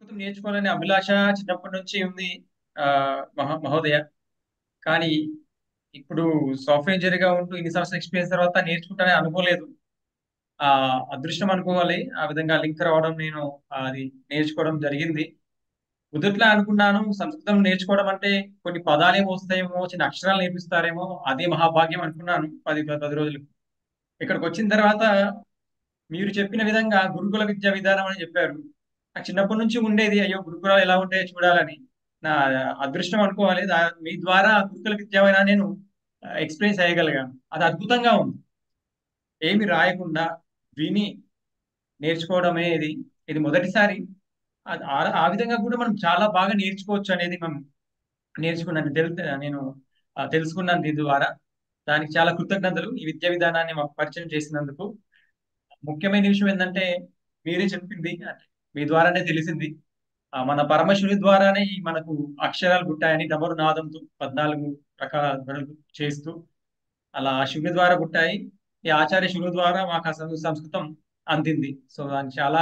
సంస్కృతం నేర్చుకోవాలనే అభిలాష చిన్నప్పటి నుంచి ఉంది ఆ, మహో మహోదయ కానీ ఇప్పుడు సాఫ్ట్వేర్ ఇంజనీర్గా ఉంటూ ఇన్ని సంవత్సరాల ఎక్స్పీరియన్స్ తర్వాత నేర్చుకుంటానని అనుకోలేదు ఆ అదృష్టం అనుకోవాలి ఆ విధంగా లింక్ రావడం నేను అది నేర్చుకోవడం జరిగింది మొదట్లో అనుకున్నాను సంస్కృతం నేర్చుకోవడం అంటే కొన్ని పదాలేమో వస్తాయేమో చిన్న అక్షరాలు నేర్పిస్తారేమో అదే మహాభాగ్యం అనుకున్నాను పది పది రోజులు ఇక్కడికి వచ్చిన తర్వాత మీరు చెప్పిన విధంగా గురుకుల విద్యా విధానం అని చెప్పారు నాకు చిన్నప్పటి నుంచి ఉండేది అయ్యో గురుకులాలు ఎలా ఉంటాయో చూడాలని నా అదృష్టం అనుకోవాలి దా- మీ ద్వారా గురుకుల విద్య అయినా నేను ఎక్స్పీరియన్స్ అయ్యగలిగాను అది అద్భుతంగా ఉంది ఏమి రాయకుండా విని నేర్చుకోవడమే ఇది ఇది మొదటిసారి అది ఆ ఆ విధంగా కూడా మనం చాలా బాగా నేర్చుకోవచ్చు అనేది మనం నేర్చుకున్నాను తెలు నేను ఆ, తెలుసుకున్నాను దీని ద్వారా దానికి చాలా కృతజ్ఞతలు ఈ విద్యా విధానాన్ని మాకు పరిచయం చేసినందుకు ముఖ్యమైన విషయం ఏంటంటే మీరే చెప్పింది అంటే మీ ద్వారానే తెలిసింది ఆ, మన పరమశివుని ద్వారానే ఈ మనకు అక్షరాలు పుట్టాయని డమరు నాదంతో పద్నాలుగు రకాల ధ్వనులు చేస్తూ అలా ఆ శివుని ద్వారా పుట్టాయి ఈ ఆచార్య శివుని ద్వారా మాకు ఆ సం- సంస్కృతం అందింది సో దానికి చాలా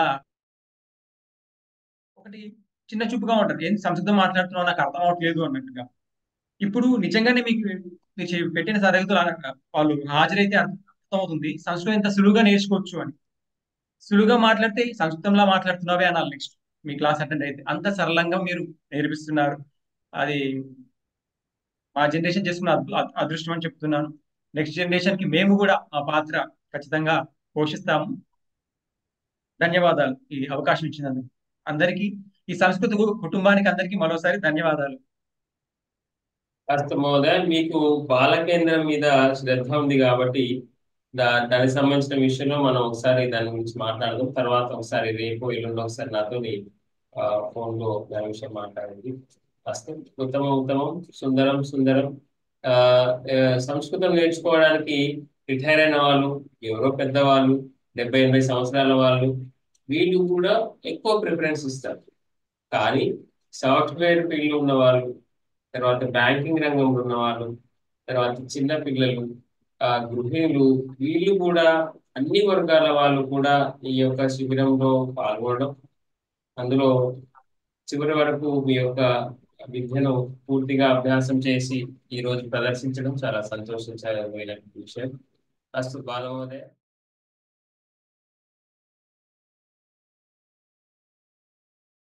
ఒకటి చిన్న చూపుగా ఉంటుంది ఏంటి సంస్కృతం మాట్లాడుతున్నావు నాకు అర్థం అవట్లేదు అన్నట్టుగా ఇప్పుడు నిజంగానే మీకు మీరు చే- పెట్టిన తరగతులు అన- వాళ్ళు హాజరైతే అర్థమవుతుంది సంస్కృతం ఎంత సులువుగా నేర్చుకోవచ్చు అని సులువుగా మాట్లాడితే సంస్కృతంలో మాట్లాడుతున్నావే అనాలి నెక్స్ట్ మీ క్లాస్ అటెండ్ అయితే అంత సరళంగా మీరు నేర్పిస్తున్నారు అది మా జనరేషన్ చేసుకున్న అద్- అద్- అదృష్టం అని చెప్తున్నాను నెక్స్ట్ జనరేషన్ కి మేము కూడా ఆ పాత్ర ఖచ్చితంగా పోషిస్తాము ధన్యవాదాలు ఈ అవకాశం ఇచ్చినందుకు అందరికీ ఈ సంస్కృత కు- కుటుంబానికి అందరికీ మరోసారి ధన్యవాదాలు కాస్త మహోదయ మీకు బాల కేంద్రం మీద శ్రద్ధ ఉంది కాబట్టి దా దానికి సంబంధించిన విషయంలో మనం ఒకసారి దాని గురించి మాట్లాడదాం తర్వాత ఒకసారి రేపు ఎల్లుండి ఒకసారి నాతో ఫోన్ లో దాని విషయం మాట్లాడండి అస్తు ఉత్తమం ఉత్తమం సుందరం సుందరం ఆ ఆ, సంస్కృతం నేర్చుకోవడానికి రిటైర్ అయిన వాళ్ళు ఎవరో పెద్దవాళ్ళు డెబ్బై ఎనభై సంవత్సరాల వాళ్ళు వీళ్ళు కూడా ఎక్కువ ప్రిఫరెన్స్ ఇస్తారు కానీ సాఫ్ట్వేర్ ఫీల్డ్ ఉన్న వాళ్ళు తర్వాత బ్యాంకింగ్ రంగంలో ఉన్న వాళ్ళు తర్వాత చిన్న పిల్లలు ఆ గృహిణులు వీళ్ళు కూడా అన్ని వర్గాల వాళ్ళు కూడా ఈ యొక్క శిబిరంలో పాల్గొనడం అందులో చివరి వరకు మీ యొక్క విద్యను పూర్తిగా అభ్యాసం చేసి ఈ రోజు ప్రదర్శించడం చాలా సంతోషించదగిన విషయం అస్తు బాలమోదయ